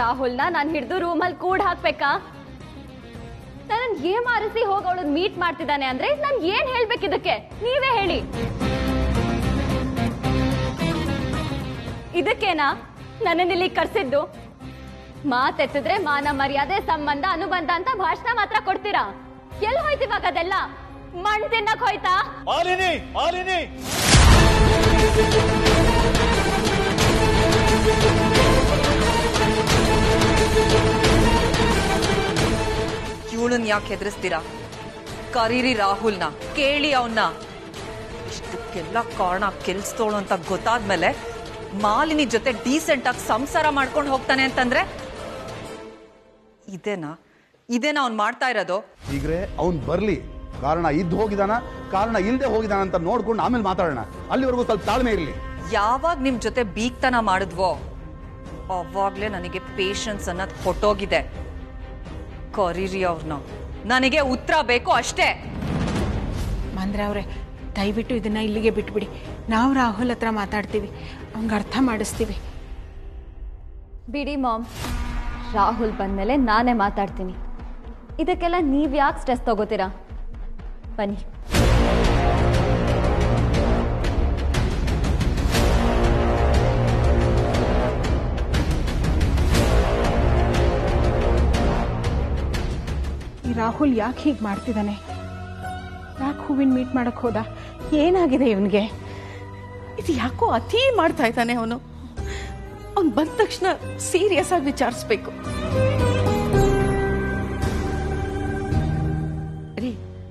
ರಾಹುಲ್ನ ನಾನು ಹಿಡಿದು ರೂಮಲ್ಲಿ ಕೂಡ ಹಾಕ್ಬೇಕಾ ನನ್ನ ಏ ಮಾರಿಸಿ ಹೋಗಿ ಅವಳನ್ನ ಮೀಟ್ ಮಾಡ್ತಿದ್ದಾನೆ ಅಂದ್ರೆ ನಾನು ಏನ್ ಹೇಳ್ಬೇಕು ಇದಕ್ಕೆ ನೀವೇ ಹೇಳಿ ಇದಕ್ಕೇನಾ ನನ್ನನ್ನಿಲ್ಲಿ ಕರ್ಸಿದ್ದು ಮಾತೆತ್ತಿದ್ರೆ ಮಾನ ಮರ್ಯಾದೆ ಸಂಬಂಧ ಅನುಬಂಧ ಅಂತ ಭಾಷಣ ಮಾತ್ರ ಕೊಡ್ತೀರಾ ಎಲ್ಲಿ ಹೋಯ್ತಿವಾಗ ಅದೆಲ್ಲ ಮಣ್ಣು ತಿನ್ನಕ್ ಹೋಯ್ತಾ ಮಾಲಿನಿ ಮಾಲಿನಿ ಇವಳನ್ ಯಾಕೆ ಹೆದರಿಸ್ತೀರಾ ಕರೀರಿ ರಾಹುಲ್ನ ಕೇಳಿ ಅವನ್ನ ಇಷ್ಟಕ್ಕೆಲ್ಲ ಕಾರಣ ಕೆಲ್ಸದೋಳು ಅಂತ ಗೊತ್ತಾದ್ಮೇಲೆ ಮಾಲಿನಿ ಜೊತೆ ಡೀಸೆಂಟ್ ಆಗಿ ಸಂಸಾರ ಮಾಡ್ಕೊಂಡು ಹೋಗ್ತಾನೆ ಅಂತಂದ್ರೆ ಇದೇನಾ ಇದೇನಾ ಅವ್ನ್ ಮಾಡ್ತಾ ಇರೋದು ಈಗ್ರೆ ಅವ್ನ್ ಬರ್ಲಿ ಕಾರಣ ಇದ್ದು ಹೋಗಿದಾನ ಕಾರಣ ಇಲ್ಲದೆ ಹೋಗಿದಾನ ಅಂತ ನೋಡ್ಕೊಂಡು ಆಮೇಲೆ ಮಾತಾಡೋಣ ಅಲ್ಲಿವರೆಗೂ ಸ್ವಲ್ಪ ತಾಳ್ಮೆ ಇರಲಿ ಯಾವಾಗ ನಿಮ್ ಜೊತೆ ಬೀಗ್ತನ ಮಾಡಿದ್ವೋ ಅವಾಗ್ಲೇ ನನಗೆ ಪೇಷನ್ಸ್ ಅನ್ನೋದು ಹೊಟ್ಟೋಗಿದೆ ಕರೀರಿ ಅವ್ರನ್ನ ನನಗೆ ಉತ್ತರ ಬೇಕು ಅಷ್ಟೇ ಮಂದ್ರೆ ಅವರೇ ದಯವಿಟ್ಟು ಇದನ್ನ ಇಲ್ಲಿಗೆ ಬಿಟ್ಬಿಡಿ ನಾವು ರಾಹುಲ್ ಹತ್ರ ಮಾತಾಡ್ತೀವಿ ಅವ್ನಿಗೆ ಅರ್ಥ ಮಾಡಿಸ್ತೀವಿ ಬಿಡಿ ಮಾಮ್ ರಾಹುಲ್ ಬಂದ್ಮೇಲೆ ನಾನೇ ಮಾತಾಡ್ತೀನಿ ಇದಕ್ಕೆಲ್ಲ ನೀವ್ ಯಾಕೆ ಸ್ಟ್ರೆಸ್ ತಗೋತೀರಾ ಬನ್ನಿ ಈ ರಾಹುಲ್ ಯಾಕೆ ಹೀಗೆ ಮಾಡ್ತಿದ್ದಾನೆ ಯಾಕೆ ಹೂವಿನ ಮೀಟ್ ಮಾಡಕ್ ಹೋದ ಏನಾಗಿದೆ ಇವನಿಗೆ ಇದು ಯಾಕೋ ಅತಿ ಮಾಡ್ತಾ ಇದ್ದಾನೆ ಅವನು ಅವ್ನು ಬಂದ ತಕ್ಷಣ ಸೀರಿಯಸ್ ಆಗಿ ವಿಚಾರಿಸ್ಬೇಕು ರೀ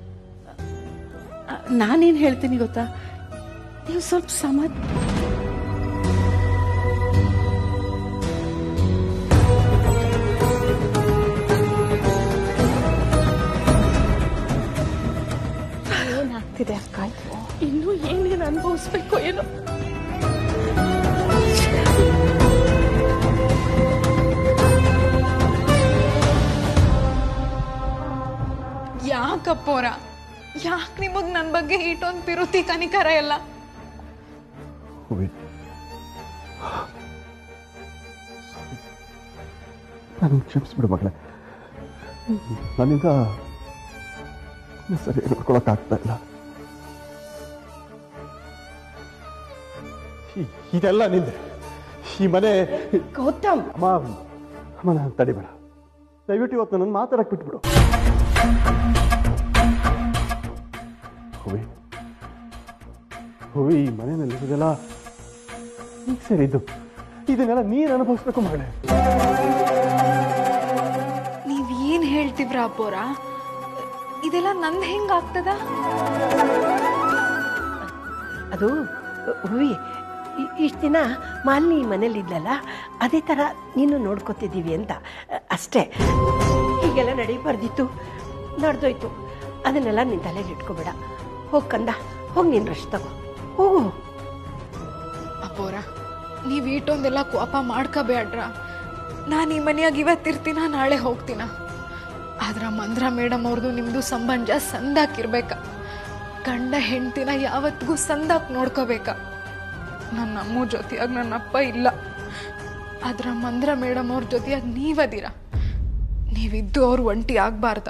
ನಾನೇನು ಹೇಳ್ತೀನಿ ಗೊತ್ತಾ ನೀವು ಸ್ವಲ್ಪ ಸಮಾಧ ಏನಾಗ್ತಿದೆ ಅಕ್ಕ ಇದು? ಇನ್ನೂ ಏನೇನು ಅನುಭವಿಸ್ಬೇಕು ಏನೋ ಯಾಕಪ್ಪೋರ ಯಾಕೆ ನಿಮಗ್ ನನ್ನ ಬಗ್ಗೆ ಇಟ್ಟೊಂದು ಪಿರುತಿ ಕನಿಕರ ಎಲ್ಲ ನಾನು ಕ್ಷಮಿಸ್ಬಿಡು ಮಗಳೇ ನಾನೀಗ ಸರಿ ನೋಡ್ಕೊಳಕ್ಕಾಗ್ತಾ ಇಲ್ಲ ಇ- ಇದೆಲ್ಲ ನಿಂದೆ ಈ ಮನೆ ಗೌತಮ್ ಅಮ್ಮ ಅಮ್ಮ ನಾನು ತಡಿಬೇಡ ದಯವಿಟ್ಟು ಇವತ್ತು ನನ್ನ ಮಾತಾಡಕ್ ಬಿಟ್ಬಿಡು ಹೂವಿ ಹೂವಿ ಈ ಮನೆಯಲ್ಲಿ ಇದೆಲ್ಲ ಈಗ ಸೇರಿದ್ದು ಇದನ್ನೆಲ್ಲ ನೀನು ಅನುಭವಿಸ್ಬೇಕು ಮಗಳೇ ನೀವ್ ಏನ್ ಹೇಳ್ತಿವ್ರ ಅಪ್ಪೋರ ಇದೆಲ್ಲ ನಂದ್ ಹೆಂಗಾಗ್ತದ ಅದು ಹೂವಿ ಇಷ್ಟು ದಿನ ಮಾಲಿನಿ ಮನೇಲಿ ಇದ್ಲಲ್ಲ ಅದೇ ಥರ ನೀನು ನೋಡ್ಕೊತಿದ್ದೀವಿ ಅಂತ ಅಷ್ಟೇ ಹೀಗೆಲ್ಲ ನಡೀಬಾರ್ದಿತ್ತು ನಡೆದೋಯ್ತು ಅದನ್ನೆಲ್ಲ ನಿನ್ನ ತಲೆಯಲ್ಲಿ ಇಟ್ಕೋಬೇಡ ಹೋಗ್ ಕಂದ ಹೋಗಿ ನೀನು ರಶ್ ತಗೋ ಹೋಗು ಅಪ್ಪೋರ ನೀವ್ ಇಟ್ಟೊಂದೆಲ್ಲ ಕೋಪ ಮಾಡ್ಕೋಬೇಡ್ರ ನಾನು ಈ ಮನೆಯಾಗ ಇವತ್ತಿರ್ತೀನ ನಾಳೆ ಹೋಗ್ತೀನ ಆದ್ರ ಮಂದ್ರ ಮೇಡಮ್ ಅವ್ರದ್ದು ನಿಮ್ದು ಸಂಬಂಧ ಸಂದಾಕಿರ್ಬೇಕ ಗಂಡ ಹೆಂಡ್ತಿನ ಯಾವತ್ತಿಗೂ ಸಂದಾಕ್ ನೋಡ್ಕೋಬೇಕ ನನ್ನ ಅಮ್ಮ ಜೊತೆಯಾಗ ನನ್ನ ಅಪ್ಪ ಇಲ್ಲ ಆದ್ರ ಮಂದ್ರ ಮೇಡಮ್ ಅವ್ರ ಜೊತೆಯಾಗ ನೀವದಿರ ನೀವಿದ್ದು ಅವ್ರು ಒಂಟಿ ಆಗ್ಬಾರ್ದ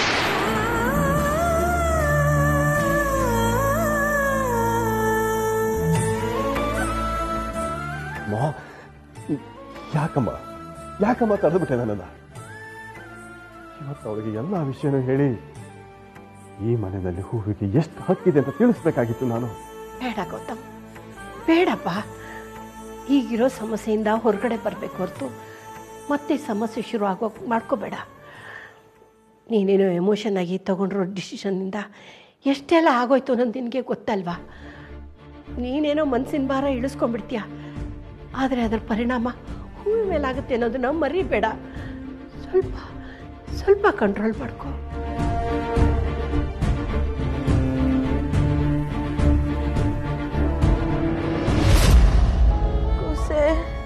ಮಾ ಯಾಕಮ್ಮ ಯಾಕಮ್ಮ ತಡೆದ್ಬಿಟ್ಟೆ ನನ್ನನ್ನ ಇವತ್ತು ಅವಳಿಗೆ ಎಲ್ಲ ವಿಷಯನೂ ಹೇಳಿ ಈ ಮನೆಯಲ್ಲಿ ಹೂವಿಗೆ ಎಷ್ಟು ಹಕ್ಕಿದೆ ಅಂತ ತಿಳಿಸ್ಬೇಕಾಗಿತ್ತು ನಾನು ಬೇಡ ಗೌತಮ್ ಬೇಡಪ್ಪ ಈಗಿರೋ ಸಮಸ್ಯೆಯಿಂದ ಹೊರಗಡೆ ಬರಬೇಕು ಹೊರತು ಮತ್ತೆ ಸಮಸ್ಯೆ ಶುರು ಆಗೋ ಮಾಡ್ಕೋಬೇಡ ನೀನೇನೋ ಎಮೋಷನ್ ಆಗಿ ತಗೊಂಡಿರೋ ಡಿಸಿಷನ್ನಿಂದ ಎಷ್ಟೆಲ್ಲ ಆಗೋಯ್ತು ಅನ್ನೋದು ನಿನಗೆ ಗೊತ್ತಲ್ವಾ ನೀನೇನೋ ಮನಸ್ಸಿನ ಭಾರ ಇಳಿಸ್ಕೊಂಡ್ಬಿಡ್ತೀಯ ಆದರೆ ಅದರ ಪರಿಣಾಮ ಹೂವಿನ ಮೇಲಾಗುತ್ತೆ ಅನ್ನೋದನ್ನ ಮರಿಬೇಡ ಸ್ವಲ್ಪ ಸ್ವಲ್ಪ ಕಂಟ್ರೋಲ್ ಮಾಡ್ಕೋ ಕೂಸೆ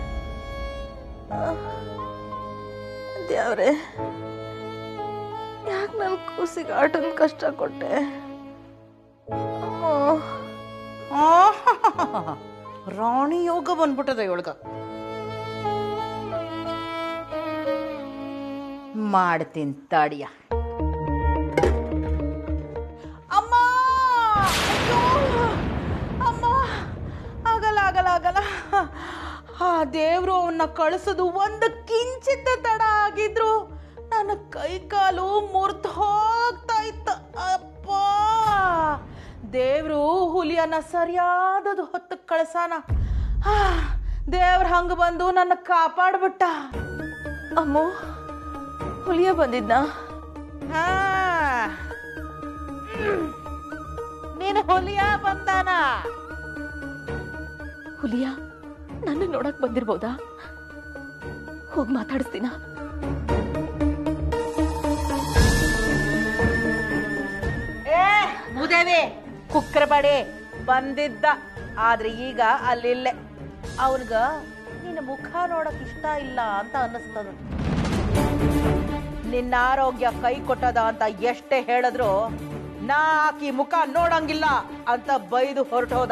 ದೇವ್ರೆ ಯಾಕೆ ನನ್ನ ಕೂಸಿಗೆ ಆಟದ ಕಷ್ಟ ಕೊಟ್ಟೆ ರಾಣಿ ಯೋಗ ಬಂದ್ಬಿಟ್ಟದ ಇವಳ್ಗ ಮಾಡ್ತೀನಿ ತಡಿಯ ಅಮ್ಮ ಅಯ್ಯೋ! ಅಮ್ಮ ಆಗಲ್ಲ ಆಗಲ್ಲ ಆಗಲ್ಲ ಆ ದೇವ್ರು ಅವನ್ನ ಕಳಿಸೋದು ಒಂದು ಕಿಂಚಿತ್ತ ತಡ ಆಗಿದ್ರು ನನ್ನ ಕೈ ಕಾಲು ಮುರಿದು ಹೋಗ್ತಾ ಇತ್ತು ಅಪ್ಪ ದೇವ್ರು ಹುಲಿಯನ್ನ ಸರಿಯಾದದು ಹೊತ್ತು ಕಳ್ಸಾನ ಆ, ದೇವ್ರ ಹಂಗ ಬಂದು ನನ್ನ ಕಾಪಾಡ್ಬಿಟ್ಟ ಅಮ್ಮು ಹುಲಿಯ ಬಂದಿದ್ನ ಹಾ ನೀನು ಹುಲಿಯ ಬಂದಾನ ಹುಲಿಯ ನನ್ನ ನೋಡಕ್ ಬಂದಿರ್ಬೋದಾ ಹೋಗಿ ಮಾತಾಡಿಸ್ತೀನ ಏ ಮುದೇವಿ ಕುಕ್ಕರಬಾಡಿ ಬಂದಿದ್ದ ಆದ್ರೆ ಈಗ ಅಲ್ಲಿಲ್ಲೇ ಅವನ್ಗ ನಿನ್ನ ಮುಖ ನೋಡಕ್ ಇಷ್ಟ ಇಲ್ಲ ಅಂತ ಅನ್ನಿಸ್ತದ ನಿನ್ನ ಆರೋಗ್ಯ ಕೈ ಕೊಟ್ಟದ ಅಂತ ಎಷ್ಟೇ ಹೇಳಿದ್ರು ನಾ ಆಕಿ ಮುಖ ನೋಡಂಗಿಲ್ಲ ಅಂತ ಬೈದು ಹೊರಟೋದ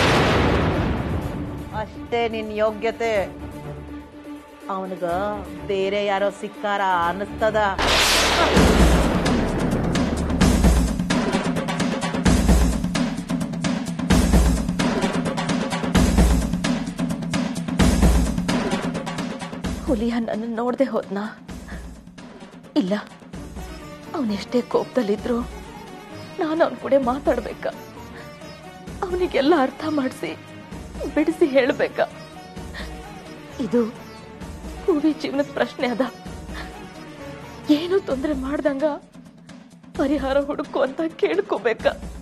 ಅಷ್ಟೇ ನಿನ್ ಯೋಗ್ಯತೆ ಅವನಿಗ ಬೇರೆ ಯಾರೋ ಸಿಕ್ಕಾರ ಅನ್ನಿಸ್ತದ ಹುಲಿಯ ನನ್ನ ನೋಡದೆ ಹೋದ್ನಾ ಇಲ್ಲ ಅವನೆಷ್ಟೇ ಕೋಪದಲ್ಲಿದ್ರು ನಾನು ಅವನ ಕೂಡ ಮಾತಾಡ್ಬೇಕ ಅವನಿಗೆಲ್ಲ ಅರ್ಥ ಮಾಡಿಸಿ ಬಿಡಿಸಿ ಹೇಳ್ಬೇಕ ಇದು ಹೂವಿ ಜೀವನದ ಪ್ರಶ್ನೆ ಅದ ಏನು ತೊಂದರೆ ಮಾಡ್ದಂಗ ಪರಿಹಾರ ಹುಡುಕು ಅಂತ ಕೇಳ್ಕೋಬೇಕ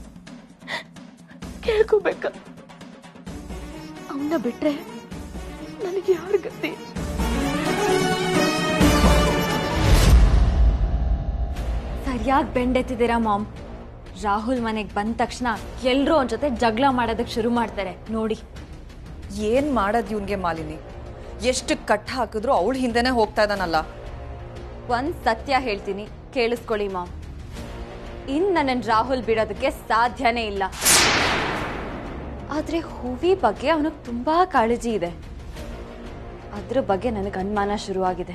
ಕೇಳ್ಕೋಬೇಕ ಅವನ್ನ ಬಿಟ್ರೆ ನನಗೆ ಯಾರ ಗತಿ ಸರಿಯಾಗಿ ಬೆಂಡೆತ್ತಿದ್ದೀರಾ ಮಾಮ್ ರಾಹುಲ್ ಮನೆಗೆ ಬಂದ ತಕ್ಷಣ ಎಲ್ಲರೂ ಅವನ ಜೊತೆ ಜಗಳ ಮಾಡೋದಕ್ಕೆ ಶುರು ಮಾಡ್ತಾರೆ ನೋಡಿ ಏನ್ ಮಾಡೋದ್ ಇವ್ನ್ಗೆ ಮಾಲಿನಿ ಎಷ್ಟು ಕಟ್ ಹಾಕಿದ್ರು ಅವಳ ಹಿಂದೆನೆ ಹೋಗ್ತಾ ಇದ್ದಾನಲ್ಲ ಒಂದ್ ಸತ್ಯ ಹೇಳ್ತೀನಿ ಕೇಳಿಸ್ಕೊಳ್ಳಿ ಮಾಮ್ ಇನ್ ನನ್ನನ್ನು ರಾಹುಲ್ ಬಿಡೋದಕ್ಕೆ ಸಾಧ್ಯನೇ ಇಲ್ಲ ಆದ್ರೆ ಹೂವಿ ಬಗ್ಗೆ ಅವನಿಗೆ ತುಂಬಾ ಕಾಳಜಿ ಇದೆ ಅದ್ರ ಬಗ್ಗೆ ನನಗೆ ಅನುಮಾನ ಶುರುವಾಗಿದೆ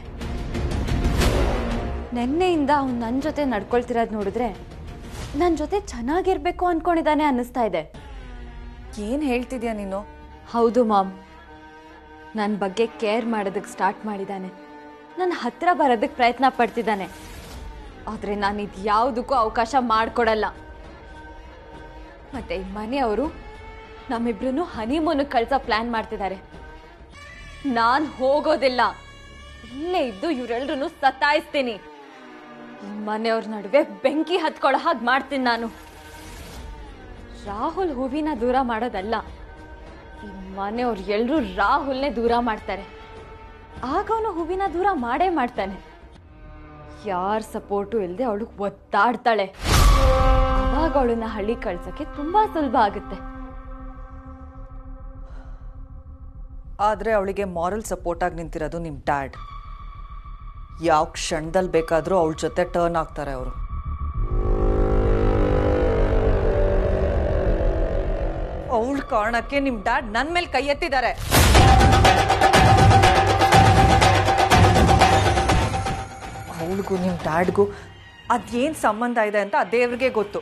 ನಿನ್ನೆಯಿಂದ ಅವ್ನು ನನ್ನ ಜೊತೆ ನಡ್ಕೊಳ್ತಿರೋದು ನೋಡಿದ್ರೆ ನನ್ನ ಜೊತೆ ಚೆನ್ನಾಗಿರ್ಬೇಕು ಅನ್ಕೊಂಡಿದ್ದಾನೆ ಅನ್ನಿಸ್ತಾ ಇದೆ ಏನ್ ಹೇಳ್ತಿದ್ಯಾ ನೀನು ಹೌದು ಮಾಮ್ ನನ್ನ ಬಗ್ಗೆ ಕೇರ್ ಮಾಡೋದಕ್ಕೆ ಸ್ಟಾರ್ಟ್ ಮಾಡಿದ್ದಾನೆ ನನ್ನ ಹತ್ರ ಬರೋದಕ್ಕೆ ಪ್ರಯತ್ನ ಪಡ್ತಿದ್ದಾನೆ ಆದರೆ ನಾನು ಇದು ಯಾವುದಕ್ಕೂ ಅವಕಾಶ ಮಾಡಿಕೊಡಲ್ಲ ಮತ್ತೆ ಈ ಮನೆಯವರು ನಮ್ಮಿಬ್ರು ಹನಿಮೂನ್ ಕಳ್ಸೋ ಪ್ಲಾನ್ ಮಾಡ್ತಿದ್ದಾರೆ ನಾನು ಹೋಗೋದಿಲ್ಲ ಇಲ್ಲೇ ಇದ್ದು ಇವರೆಲ್ರೂ ಸತಾಯಿಸ್ತೀನಿ ಈ ಮನೆಯವ್ರ ನಡುವೆ ಬೆಂಕಿ ಹತ್ಕೊಳ್ಳೋ ಹಾಗೆ ಮಾಡ್ತೀನಿ ನಾನು ರಾಹುಲ್ ಹೂವಿನ ದೂರ ಮಾಡೋದಲ್ಲ ಈ ಮನೆಯವ್ರು ಎಲ್ರೂ ರಾಹುಲ್ನೇ ದೂರ ಮಾಡ್ತಾರೆ ಆಗ ಅವನು ಹೂವಿನ ದೂರ ಮಾಡೇ ಮಾಡ್ತಾನೆ ಯಾರ ಸಪೋರ್ಟು ಇಲ್ಲದೆ ಅವಳು ಒತ್ತಾಡ್ತಾಳೆ ಅವಾಗ ಅವಳನ್ನ ಹಳ್ಳಿ ಕಳ್ಸಕ್ಕೆ ತುಂಬಾ ಸುಲಭ ಆಗುತ್ತೆ ಆದ್ರೆ ಅವಳಿಗೆ ಮಾರಲ್ ಸಪೋರ್ಟ್ ಆಗಿ ನಿಂತಿರೋದು ನಿಮ್ ಡ್ಯಾಡ್ ಯಾವ ಕ್ಷಣದಲ್ಲಿ ಬೇಕಾದ್ರೂ ಅವಳ ಜೊತೆ ಟರ್ನ್ ಆಗ್ತಾರೆ ಅವರು ಅವಳ ಕಾರಣಕ್ಕೆ ನಿಮ್ ಡ್ಯಾಡ್ ನನ್ ಮೇಲೆ ಕೈ ಎತ್ತಿದ್ದಾರೆ ಅವಳಿಗೂ ನಿಮ್ ಡ್ಯಾಡ್ಗೂ ಅದೇನ್ ಸಂಬಂಧ ಇದೆ ಅಂತ ಆ ದೇವ್ರಿಗೆ ಗೊತ್ತು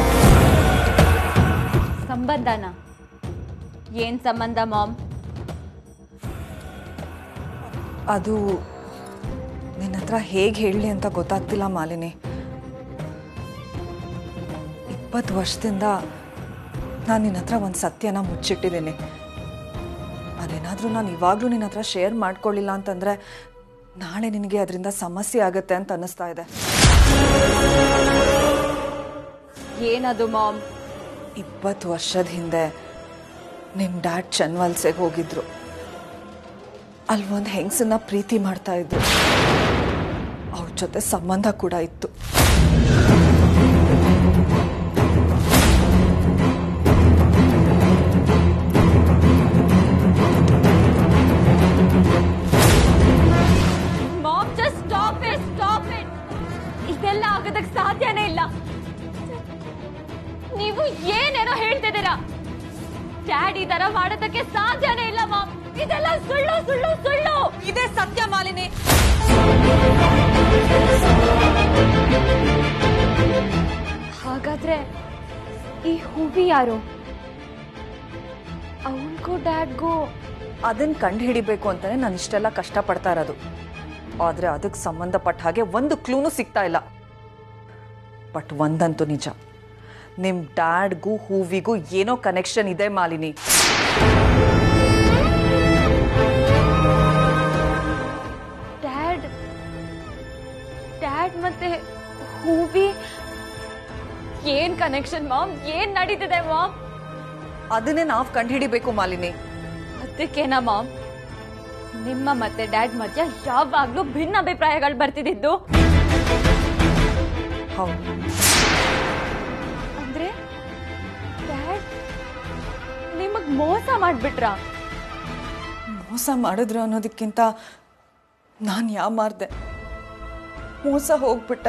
ಸಂಬಂಧನ ಏನ್ ಸಂಬಂಧ ಮಾಮ್ ಅದು ನಿನ್ನ ಹತ್ರ ಹೇಗೆ ಹೇಳಲಿ ಅಂತ ಗೊತ್ತಾಗ್ತಿಲ್ಲ ಮಾಲಿನಿ ಇಪ್ಪತ್ತು ವರ್ಷದಿಂದ ನಾನು ನಿನ್ನ ಹತ್ರ ಒಂದು ಸತ್ಯನ ಮುಚ್ಚಿಟ್ಟಿದ್ದೀನಿ ಅದೇನಾದರೂ ನಾನು ಇವಾಗಲೂ ನಿನ್ನ ಹತ್ರ ಶೇರ್ ಮಾಡ್ಕೊಳ್ಳಿಲ್ಲ ಅಂತಂದರೆ ನಾಳೆ ನಿನಗೆ ಅದರಿಂದ ಸಮಸ್ಯೆ ಆಗುತ್ತೆ ಅಂತ ಅನ್ನಿಸ್ತಾ ಇದೆ ಏನದು ಮಾಮ್ ಇಪ್ಪತ್ತು ವರ್ಷದ ಹಿಂದೆ ನಿಮ್ಮ ಡ್ಯಾಡ್ ಚನ್ವಲ್ಸೆಗೆ ಹೋಗಿದ್ರು ಅಲ್ಲಿ ಒಂದು ಹೆಂಗಸನ್ನ ಪ್ರೀತಿ ಮಾಡ್ತಾ ಇದ್ರು ಅವ್ರ ಜೊತೆ ಸಂಬಂಧ ಕೂಡ ಇತ್ತು mom just stop it stop it ಇದೆಲ್ಲ ಆಗೋದಕ್ಕೆ ಸಾಧ್ಯನೇ ಇಲ್ಲ ನೀವು ಏನೇನೋ ಹೇಳ್ತಿದ್ದೀರಾ ಡ್ಯಾಡಿ ತರ ಮಾಡೋದಕ್ಕೆ ಸಾಧ್ಯನೇ ಇಲ್ಲ ಮಾಮ್ ಇದೆಲ್ಲ ಸುಳ್ಳು ಸುಳ್ಳು ಸುಳ್ಳು ಇದೇ ಸತ್ಯ ಮಾಲಿನಿ ಹಾಗಾದ್ರೆ ಈ ಹೂವಿ ಯಾರು ಅವನ್ಗೂ ಡ್ಯಾಡ್ಗೂ ಅದನ್ನ ಕಂಡು ಹಿಡಿಬೇಕು ಅಂತಾನೆ ನಾನು ಇಷ್ಟೆಲ್ಲ ಕಷ್ಟ ಪಡ್ತಾ ಇರೋದು ಆದ್ರೆ ಅದಕ್ಕೆ ಸಂಬಂಧಪಟ್ಟ ಹಾಗೆ ಒಂದು ಕ್ಲೂನು ಸಿಗ್ತಾ ಇಲ್ಲ ಬಟ್ ಒಂದಂತೂ ನಿಜ ನಿಮ್ ಡ್ಯಾಡ್ಗೂ ಹೂವಿಗೂ ಏನೋ ಕನೆಕ್ಷನ್ ಇದೆ ಮಾಲಿನಿ ಡ್ಯಾಡ್ ಡ್ಯಾಡ್ ಮತ್ತೆ ಹೂವಿ ಏನ್ ಕನೆಕ್ಷನ್ ಮಾಮ್ ಏನ್ ನಡೀತಿದೆ ಮಾಮ್ ಅದನ್ನೇ ನಾವು ಕಂಡು ಹಿಡಿಬೇಕು ಮಾಲಿನಿ ಅದಕ್ಕೇನಾ ಮಾಮ್ ನಿಮ್ಮ ಮತ್ತೆ ಡ್ಯಾಡ್ ಮಧ್ಯ ಯಾವಾಗ್ಲೂ ಭಿನ್ನ ಅಭಿಪ್ರಾಯಗಳು ಬರ್ತಿದ್ದು ಹೌದು ಅಂದ್ರೆ ಡ್ಯಾಡ್ ನಿಮಗ್ ಮೋಸ ಮಾಡ್ಬಿಟ್ರಾ ಮೋಸ ಮಾಡಿದ್ರು ಅನ್ನೋದಕ್ಕಿಂತ ನಾನು ಯಾವ ಮಾರ್ದೆ ಮೋಸ ಹೋಗ್ಬಿಟ್ಟೆ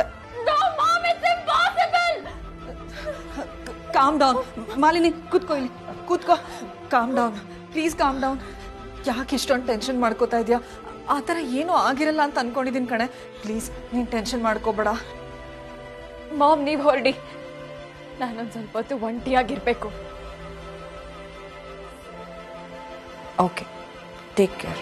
ಕಾಮ್ ಡೌನ್ ಮಾಲಿನಿ ಕೂತ್ಕೋ ಇಲ್ಲಿ ಕೂತ್ಕೋ calm down please calm down ಯಾಕೆ ಇಷ್ಟೊಂದು ಟೆನ್ಷನ್ ಮಾಡ್ಕೋತಾ ಇದೆಯಾ ಆ ಥರ ಏನೂ ಆಗಿರಲ್ಲ ಅಂತ ಅನ್ಕೊಂಡಿದ್ದೀನಿ ಕಣೆ ಪ್ಲೀಸ್ ನೀನು ಟೆನ್ಷನ್ ಮಾಡ್ಕೋಬೇಡ ಮಾಮ್ ನೀವ್ ಹೊರಡಿ ನಾನೊಂದ್ ಸ್ವಲ್ಪ ಹೊತ್ತು ಒಂಟಿಯಾಗಿರ್ಬೇಕು ಓಕೆ ಟೇಕ್ ಕೇರ್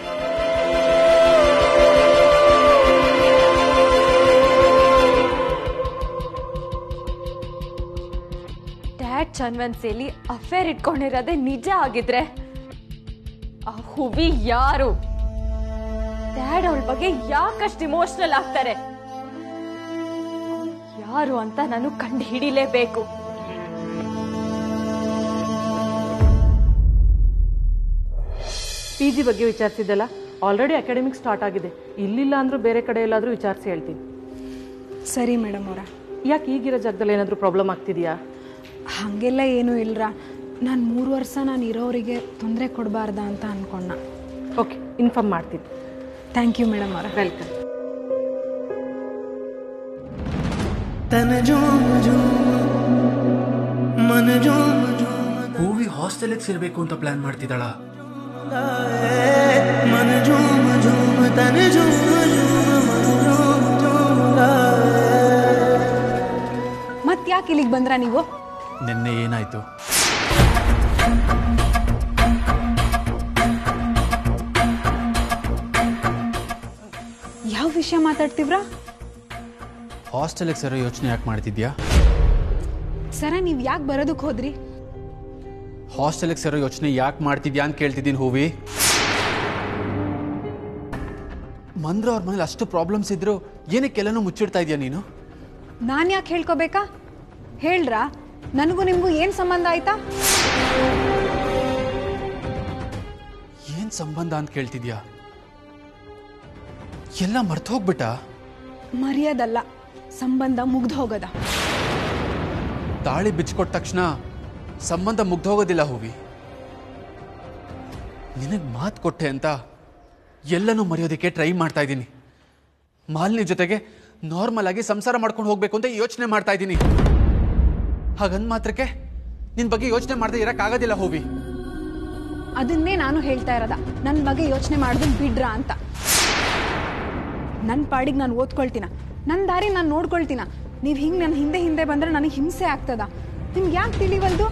ಡ್ಯಾಡ್ ಚನ್ವನ್ಸಿಯಲ್ಲಿ ಅಫೇರ್ ಇಟ್ಕೊಂಡಿರೋದೇ ನಿಜ ಆಗಿದ್ರೆ ಆ ಹುವಿ ಯಾರು ಡ್ಯಾಡ್ ಅವಳ ಬಗ್ಗೆ ಯಾಕಷ್ಟು ಇಮೋಷನಲ್ ಆಗ್ತಾರೆ ಅವ್ಳ್ ಯಾರು ಅಂತ ನಾನು ಕಂಡು ಹಿಡಿಲೇಬೇಕು ಪಿ ಜಿ ಬಗ್ಗೆ ವಿಚಾರಿಸಿದ್ದಲ್ಲ ಆಲ್ರೆಡಿ ಅಕಾಡೆಮಿಕ್ ಸ್ಟಾರ್ಟ್ ಆಗಿದೆ ಇಲ್ಲಿಲ್ಲ ಅಂದ್ರೂ ಬೇರೆ ಕಡೆ ಎಲ್ಲಾದರೂ ವಿಚಾರಿಸಿ ಹೇಳ್ತೀನಿ ಸರಿ ಮೇಡಮ್ ಅವರ ಯಾಕೆ ಈಗಿರೋ ಜಾಗದಲ್ಲಿ ಏನಾದರೂ ಪ್ರಾಬ್ಲಮ್ ಆಗ್ತಿದೆಯಾ ಹಾಗೆಲ್ಲ ಏನೂ ಇಲ್ಲರ ನಾನು ಮೂರು ವರ್ಷ ನಾನು ಇರೋರಿಗೆ ತೊಂದರೆ ಕೊಡಬಾರ್ದ ಅಂತ ಅನ್ಕೊಂಡ ಓಕೆ ಇನ್ಫಾರ್ಮ್ ಮಾಡ್ತೀನಿ ಥ್ಯಾಂಕ್ ಯು ಮೇಡಮ್ ಅವರ ವೆಲ್ಕಮ್ ಹೂವಿ ಹಾಸ್ಟೆಲ್ಗೆ ಸೇರ್ಬೇಕು ಅಂತ ಪ್ಲಾನ್ ಮಾಡ್ತಿದ್ದಾಳ ಮತ್ತೆ ಯಾಕೆ ಇಲ್ಲಿಗೆ ಬಂದ್ರ ನೀವು ನಿನ್ನೆ ಏನಾಯ್ತು ಯಾವ ವಿಷಯ ಮಾತಾಡ್ತಿವ್ರಾ ಹಾಸ್ಟೆಲ್ಗೆ ಸೇರೋ ಯೋಚನೆ ಯಾಕೆ ಮಾಡ್ತಿದ್ಯಾ ಸರ ನೀವು ಯಾಕೆ ಬರೋದಕ್ಕೆ ಹೋದ್ರಿ ಹಾಸ್ಟೆಲ್ಗೆ ಸೇರೋ ಯೋಚನೆ ಯಾಕೆ ಮಾಡ್ತಿದ್ಯಾ ಅಂತ ಕೇಳ್ತಿದ್ದೀನಿ ಹೂವಿ ಮಂದ್ರ ಅವ್ರ ಮನೇಲಿ ಅಷ್ಟು ಪ್ರಾಬ್ಲಮ್ಸ್ ಇದ್ರು ಏನಕ್ಕೆಲ್ಲನೂ ಮುಚ್ಚಿಡ್ತಾ ಇದೆಯಾ ನೀನು ನಾನು ಯಾಕೆ ಹೇಳ್ಕೊಬೇಕಾ ಹೇಳ್ರಾ ನನಗೂ ನಿಮಗೂ ಏನು ಸಂಬಂಧ ಆಯ್ತಾ ಏನ್ ಸಂಬಂಧ ಅಂತ ಕೇಳ್ತಿದ್ಯಾ ಎಲ್ಲ ಮರ್ತು ಹೋಗ್ಬಿಟ್ಟ ಮರ್ಯಾದಲ್ಲ ಸಂಬಂಧ ಮುಗ್ದು ಹೋಗೋದ ತಾಳಿ ಬಿಚ್ಕೊಟ್ಟ ತಕ್ಷಣ ಸಂಬಂಧ ಮುಗ್ದೋಗೋದಿಲ್ಲ ಹೂವಿ ನಿನಗೆ ಮಾತು ಕೊಟ್ಟೆ ಅಂತ ಎಲ್ಲನೂ ಮರೆಯೋದಕ್ಕೆ ಟ್ರೈ ಮಾಡ್ತಾ ಇದ್ದೀನಿ ಮಾಲಿನಿ ಜೊತೆಗೆ ನಾರ್ಮಲ್ ಆಗಿ ಸಂಸಾರ ಮಾಡ್ಕೊಂಡು ಹೋಗ್ಬೇಕು ಅಂತ ಯೋಚನೆ ಮಾಡ್ತಾ ಇದ್ದೀನಿ ಹಾಗಂದ್ ಮಾತ್ರಕ್ಕೆ ನಿನ್ ಬಗ್ಗೆ ಯೋಚನೆ ಮಾಡದೆ ಇರಕ್ಕಾಗೋದಿಲ್ಲ ಹೂವಿ ಅದನ್ನೇ ನಾನು ಹೇಳ್ತಾ ಇರೋದ ನನ್ನ ಬಗ್ಗೆ ಯೋಚನೆ ಮಾಡೋದನ್ನ ಬಿಡ್ರಾ ಅಂತ ನನ್ನ ಪಾಡಿಗೆ ನಾನು ಓದ್ಕೊಳ್ತೀನ ನನ್ನ ದಾರಿ ನಾನು ನೋಡ್ಕೊಳ್ತೀನ ನೀವು ಹಿಂಗೆ ನನ್ನ ಹಿಂದೆ ಹಿಂದೆ ಬಂದ್ರೆ ನನಗೆ ಹಿಂಸೆ ಆಗ್ತದ ನಿಮ್ಗೆ ಯಾಕೆ ತಿಳಿವಲ್ದು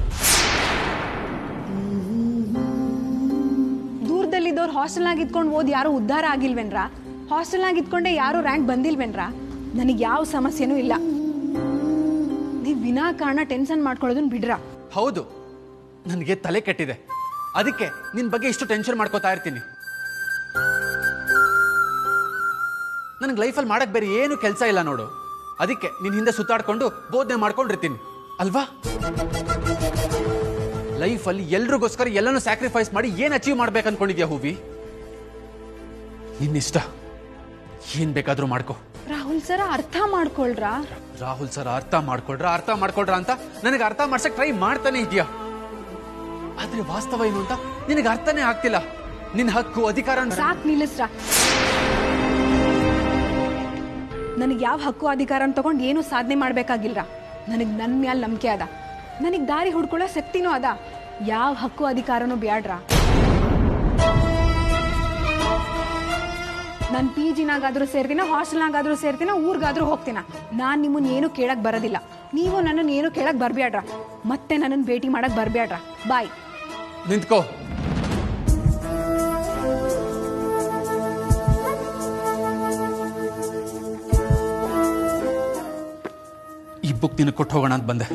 ದೂರದಲ್ಲಿದ್ದವ್ರು ಹಾಸ್ಟೆಲ್ನಾಗ ಇದ್ಕೊಂಡು ಓದಿ ಯಾರು ಉದ್ಧಾರ ಆಗಿಲ್ವೇನ್ರ ಹಾಸ್ಟೆಲ್ನಾಗ ಇದ್ಕೊಂಡೆ ಯಾರು ರ್ಯಾಂಕ್ ಬಂದಿಲ್ವೇನ್ರ ನನಗೆ ಯಾವ ಸಮಸ್ಯೆನೂ ಇಲ್ಲ ನೀವು ವಿನಾಕಾರಣ ಟೆನ್ಷನ್ ಮಾಡ್ಕೊಳ್ಳೋದನ್ನ ಬಿಡ್ರಾ ಹೌದು ನನಗೆ ತಲೆ ಕೆಟ್ಟಿದೆ ಅದಕ್ಕೆ ನಿನ್ ಬಗ್ಗೆ ಇಷ್ಟು ಟೆನ್ಷನ್ ಮಾಡ್ಕೋತಾ ಇರ್ತೀನಿ ನನಗೆ ಲೈಫಲ್ಲಿ ಮಾಡಕ್ ಬೇರೆ ಏನು ಕೆಲಸ ಇಲ್ಲ ನೋಡು ಅದಕ್ಕೆ ನಿನ್ ಹಿಂದೆ ಸುತ್ತಾಡ್ಕೊಂಡು ಬೋಧನೆ ಮಾಡ್ಕೊಂಡಿರ್ತೀನಿ ಅಲ್ವಾ ಲೈಫಲ್ಲಿ ಎಲ್ರಿಗೋಸ್ಕರ ಎಲ್ಲನೂ ಸ್ಯಾಕ್ರಿಫೈಸ್ ಮಾಡಿ ಏನ್ ಅಚೀವ್ ಮಾಡ್ಬೇಕು ಅನ್ಕೊಂಡಿದ್ಯಾ ಹೂವಿ ನಿನ್ನಿಷ್ಟ ಏನ್ ಬೇಕಾದ್ರೂ ಮಾಡ್ಕೋ ರಾಹುಲ್ ಸರ ಅರ್ಥ ಮಾಡ್ಕೊಳ್ರಾ ರಾಹುಲ್ ಸರ್ ಅರ್ಥ ಮಾಡ್ಕೊಳ್ರ ಅರ್ಥ ಮಾಡ್ಕೊಳ್ರ ಅಂತ ನನಗೆ ಅರ್ಥ ಮಾಡ್ಸಕ್ ಟ್ರೈ ಮಾಡ್ತಾನೆ ಇದೆಯಾ ಆದ್ರೆ ವಾಸ್ತವ ಏನು ಅಂತ ನಿನಗೆ ಅರ್ಥನೇ ಆಗ್ತಿಲ್ಲ ನಿನ್ ಹಕ್ಕು ಅಧಿಕಾರ ಸಾಕ್ ನಿಲ್ಲಿಸ್ರ ನನಗೆ ಯಾವ ಹಕ್ಕು ಅಧಿಕಾರ ತಗೊಂಡು ಏನು ಸಾಧನೆ ಮಾಡ್ಬೇಕಾಗಿಲ್ರ ನನಗೆ ನನ್ನ ಮ್ಯಾಲ ನಂಬಿಕೆ ಅದ ನನಗೆ ದಾರಿ ಹುಡ್ಕೊಳ್ಳೋ ಶಕ್ತಿನೂ ಅದ ಯಾವ ಹಕ್ಕು ಅಧಿಕಾರನೂ ಬ್ಯಾಡ್ರ ನಾನು ಪಿ ಜಿನಾಗಾದ್ರೂ ಸೇರ್ತೀನ ಹಾಸ್ಟೆಲ್ನಾಗಾದ್ರೂ ಸೇರ್ತೀನ ಊರ್ಗಾದ್ರೂ ಹೋಗ್ತೀನ ನಾನು ನಿಮ್ಮನ್ನ ಏನು ಕೇಳಕ್ ಬರೋದಿಲ್ಲ ನೀವು ನನ್ನನ್ನು ಏನು ಕೇಳಕ್ ಬರ್ಬ್ಯಾಡ್ರ ಮತ್ತೆ ನನ್ನನ್ನು ಭೇಟಿ ಮಾಡಕ್ ಬರ್ಬ್ಯಾಡ್ರ ಬಾಯ್ ನಿಂತ್ಕೋ ಈ ಬುಕ್ ನಿನಗೆ ಕೊಟ್ಟು ಹೋಗೋಣ ಅಂತ ಬಂದೆ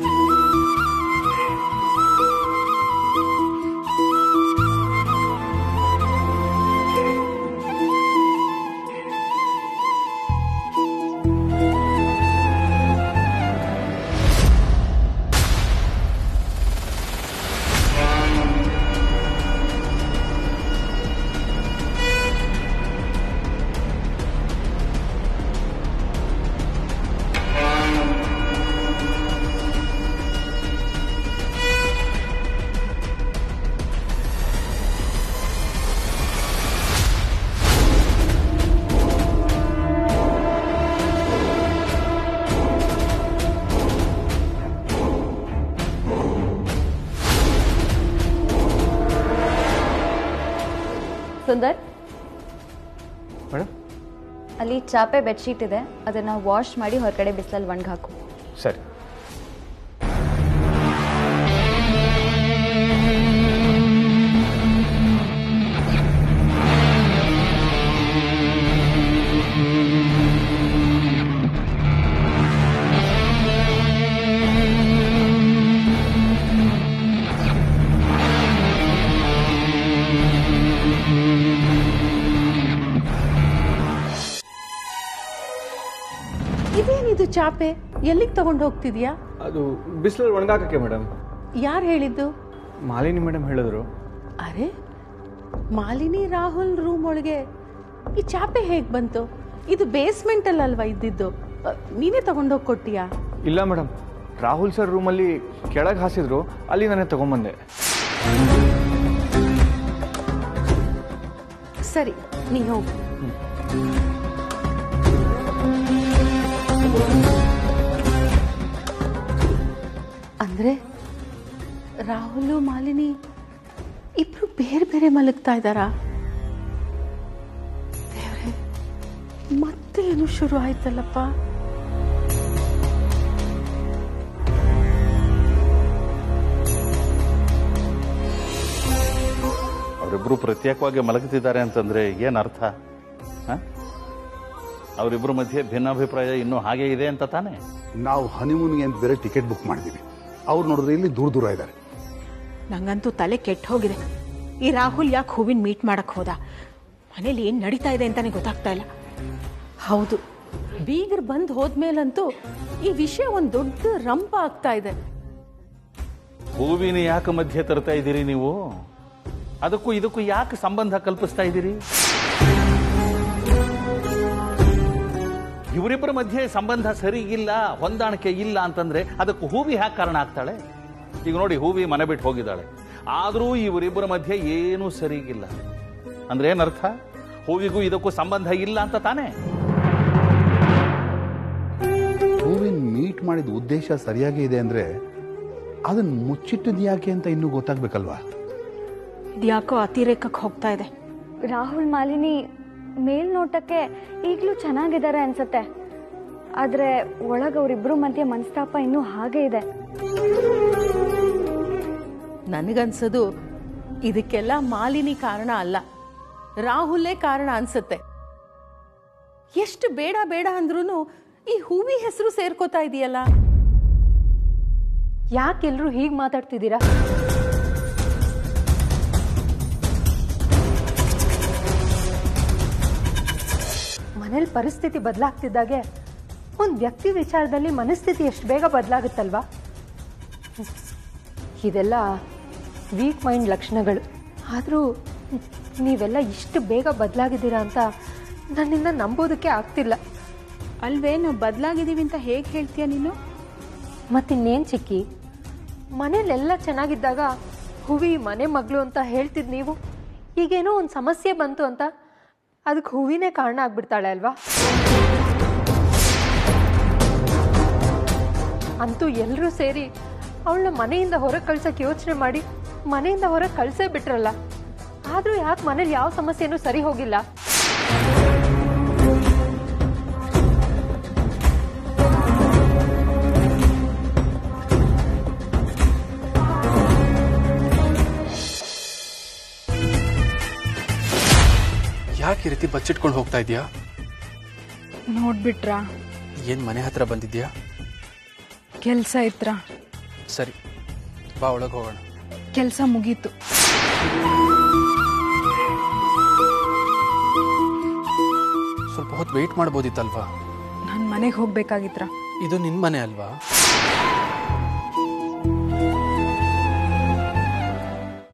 ಸುಂದರ್ ಮೇಡಮ್ ಅಲ್ಲಿ ಚಾಪೆ ಬೆಡ್ಶೀಟ್ ಇದೆ ಅದನ್ನ ವಾಶ್ ಮಾಡಿ ಹೊರಗಡೆ ಬಿಸಿಲಲ್ಲಿ ಒಣಗಿ ಹಾಕು ಸರಿ ಇದೇನಿದು ಚಾಪೆ ಎಲ್ಲಿಗೆ ತಗೊಂಡು ಹೋಗ್ತಿದ್ಯಾ ಅದು ಬಿಸಿಲಲ್ಲಿ ಒಣಗಾಕಕ್ಕೆ ಮೇಡಮ್ ಯಾರು ಹೇಳಿದ್ದು ಮಾಲಿನಿ ಮೇಡಮ್ ಹೇಳಿದ್ರು ಅರೆ ಮಾಲಿನಿ ರಾಹುಲ್ ರೂಮ್ ಒಳಗೆ ಈ ಚಾಪೆ ಹೇಗೆ ಬಂತು ಇದು ಬೇಸ್ಮೆಂಟಲ್ಲಿ ಅಲ್ವಾ ಇದ್ದಿದ್ದು ಅ, ನೀನೇ ತಗೊಂಡೋಗಿ ಕೊಟ್ಟಿಯಾ ಇಲ್ಲ ಮೇಡಮ್ ರಾಹುಲ್ ಸರ್ ರೂಮಲ್ಲಿ ಕೆಳಗೆ ಹಾಸಿದ್ರು ಅಲ್ಲಿ ನಾನೇ ತಗೊಂಬಂದೆ ಸರಿ ನೀ ಹೋಗು ಅಂದ್ರೆ ರಾಹುಲು ಮಾಲಿನಿ ಇಬ್ರು ಬೇರೆ ಬೇರೆ ಮಲಗ್ತಾ ಇದ್ದಾರಾ ದೇವ್ರೆ ಮತ್ತೆ ಏನು ಶುರು ಆಯ್ತಲ್ಲಪ್ಪ ಅವರಿಬ್ಬರು ಪ್ರತ್ಯೇಕವಾಗಿ ಮಲಗುತ್ತಿದ್ದಾರೆ ಅಂತಂದ್ರೆ ಏನು ಅರ್ಥ ಹ? ಅವರಿಬ್ಬರ ಮಧ್ಯೆ ಭಿನ್ನಾಭಿಪ್ರಾಯ ಇನ್ನೂ ಹಾಗೆ ಇದೆ ಅಂತ ತಾನೇ ನಾವು ಹನಿಮೂನ್ಗೆ ಅಂತ ಬೇರೆ ಟಿಕೆಟ್ ಬುಕ್ ಮಾಡಿದ್ದೀವಿ ಅವ್ರು ನೋಡಿದ್ರೆ ಇಲ್ಲಿ ದೂರ ದೂರ ಇದ್ದಾರೆ ನಂಗಂತೂ ತಲೆ ಕೆಟ್ಟ ಹೋಗಿದೆ ಈ ರಾಹುಲ್ ಯಾಕೆ ಹೂವಿನ ಮೀಟ್ ಮಾಡಕ್ ಹೋದ ಮನೇಲಿ ಏನ್ ನಡೀತಾ ಇದೆ ಅಂತಾನೆ ಗೊತ್ತಾಗ್ತಾ ಇಲ್ಲ ಹೌದು ಬೀಗರು ಬಂದು ಹೋದ್ಮೇಲಂತೂ ಈ ವಿಷಯ ಒಂದು ದೊಡ್ಡ ರಂಪ ಆಗ್ತಾ ಇದೆ ಹೂವಿನ ಯಾಕೆ ಮಧ್ಯೆ ತರ್ತಾ ಇದ್ದೀರಿ ನೀವು ಅದಕ್ಕೂ ಇದಕ್ಕೂ ಯಾಕೆ ಸಂಬಂಧ ಕಲ್ಪಿಸ್ತಾ ಇದ್ದೀರಿ ಇವರಿಬ್ಬರ ಮಧ್ಯೆ ಸಂಬಂಧ ಸರಿಗಿಲ್ಲ ಹೊಂದಾಣಿಕೆ ಇಲ್ಲ ಅಂತಂದ್ರೆ ಅದಕ್ಕೆ ಹೂವಿ ಯಾಕೆ ಕಾರಣ ಆಗ್ತಾಳೆ ಈಗ ನೋಡಿ ಹೂವಿ ಮನೆ ಬಿಟ್ಟು ಹೋಗಿದ್ದಾಳೆ ಆದರೂ ಇವರಿಬ್ಬರ ಮಧ್ಯೆ ಏನೂ ಸರಿಗಿಲ್ಲ ಅಂದ್ರೆ ಏನರ್ಥ ಹೂವಿಗೂ ಇದಕ್ಕೂ ಸಂಬಂಧ ಇಲ್ಲ ಅಂತ ತಾನೇ ಹೂವಿನ ಮೀಟ್ ಮಾಡಿದ ಉದ್ದೇಶ ಸರಿಯಾಗಿ ಇದೆ ಅಂದ್ರೆ ಅದನ್ನ ಮುಚ್ಚಿಟ್ಟದ್ ಯಾಕೆ ಅಂತ ಇನ್ನೂ ಗೊತ್ತಾಗ್ಬೇಕಲ್ವಾ ಇದ್ಯಾಕೋ ಅತಿರೇಕಕ್ಕೆ ಹೋಗ್ತಾ ಇದೆ ರಾಹುಲ್ ಮಾಲಿನಿ ಮೇಲ್ನೋಟಕ್ಕೆ ಈಗಲೂ ಚೆನ್ನಾಗಿದ್ದಾರೆ ಅನ್ಸತ್ತೆ ಆದ್ರೆ ಒಳಗೆ ಅವರಿಬ್ರು ಮಧ್ಯೆ ಮನಸ್ತಾಪ ಇನ್ನೂ ಹಾಗೆ ಇದೆ ನನಗನ್ಸೋದು ಇದಕ್ಕೆಲ್ಲ ಮಾಲಿನಿ ಕಾರಣ ಅಲ್ಲ ರಾಹುಲೇ ಕಾರಣ ಅನ್ಸುತ್ತೆ ಎಷ್ಟು ಬೇಡ ಬೇಡ ಅಂದ್ರೂ ಈ ಹೂವಿ ಹೆಸರು ಸೇರ್ಕೋತಾ ಇದೆಯಲ್ಲ ಯಾಕೆಲ್ರೂ ಹೀಗೆ ಮಾತಾಡ್ತಿದ್ದೀರಾ ಮನೇಲಿ ಪರಿಸ್ಥಿತಿ ಬದಲಾಗ್ತಿದ್ದಾಗೆ ಒಂದು ವ್ಯಕ್ತಿ ವಿಚಾರದಲ್ಲಿ ಮನಸ್ಥಿತಿ ಎಷ್ಟು ಬೇಗ ಬದಲಾಗುತ್ತಲ್ವಾ ಇದೆಲ್ಲ ವೀಕ್ ಮೈಂಡ್ ಲಕ್ಷಣಗಳು ಆದರೂ ನೀವೆಲ್ಲ ಇಷ್ಟು ಬೇಗ ಬದಲಾಗಿದ್ದೀರಾ ಅಂತ ನನ್ನಿಂದ ನಂಬೋದಕ್ಕೆ ಆಗ್ತಿಲ್ಲ ಅಲ್ವೇ ನಾವು ಬದಲಾಗಿದ್ದೀವಿ ಅಂತ ಹೇಗೆ ಹೇಳ್ತೀಯ ನೀನು ಮತ್ತಿನ್ನೇನು ಚಿಕ್ಕಿ ಮನೇಲೆಲ್ಲ ಚೆನ್ನಾಗಿದ್ದಾಗ ಹುವಿ ಮನೆ ಮಗಳು ಅಂತ ಹೇಳ್ತಿದ್ ನೀವು ಈಗೇನೋ ಒಂದು ಸಮಸ್ಯೆ ಬಂತು ಅಂತ ಅದಕ್ಕೆ ಹೂವಿನೇ ಕಾರಣ ಆಗ್ಬಿಡ್ತಾಳೆ ಅಲ್ವಾ ಅಂತೂ ಎಲ್ಲರೂ ಸೇರಿ ಅವಳನ್ನ ಮನೆಯಿಂದ ಹೊರಗೆ ಕಳ್ಸಕ್ಕೆ ಯೋಚನೆ ಮಾಡಿ ಮನೆಯಿಂದ ಹೊರಗೆ ಕಳ್ಸೇ ಬಿಟ್ರಲ್ಲ ಆದರೂ ಯಾಕೆ ಮನೇಲಿ ಯಾವ ಸಮಸ್ಯೆನೂ ಸರಿ ಹೋಗಿಲ್ಲ ಯಾಕೆ ಈ ರೀತಿ ಬಚ್ಚಿಟ್ಕೊಂಡು ಹೋಗ್ತಾ ಇದೀಯಾ ನೋಡ್ಬಿಟ್ರಾ ಏನು ಮನೆ ಹತ್ರ ಬಂದಿದ್ಯಾ ಕೆಲಸ ಇತ್ರ ಸರಿ ಬಾ ಒಳಗೆ ಹೋಗೋಣ ಕೆಲಸ ಮುಗೀತು ಸ್ವಲ್ಪ ಹೊತ್ತು ವೆಯ್ಟ್ ಮಾಡ್ಬೋದಿತ್ತಲ್ವಾ ನಾನು ಮನೆಗೆ ಹೋಗ್ಬೇಕಾಗಿತ್ರ ಇದು ನಿನ್ನ ಮನೆ ಅಲ್ವಾ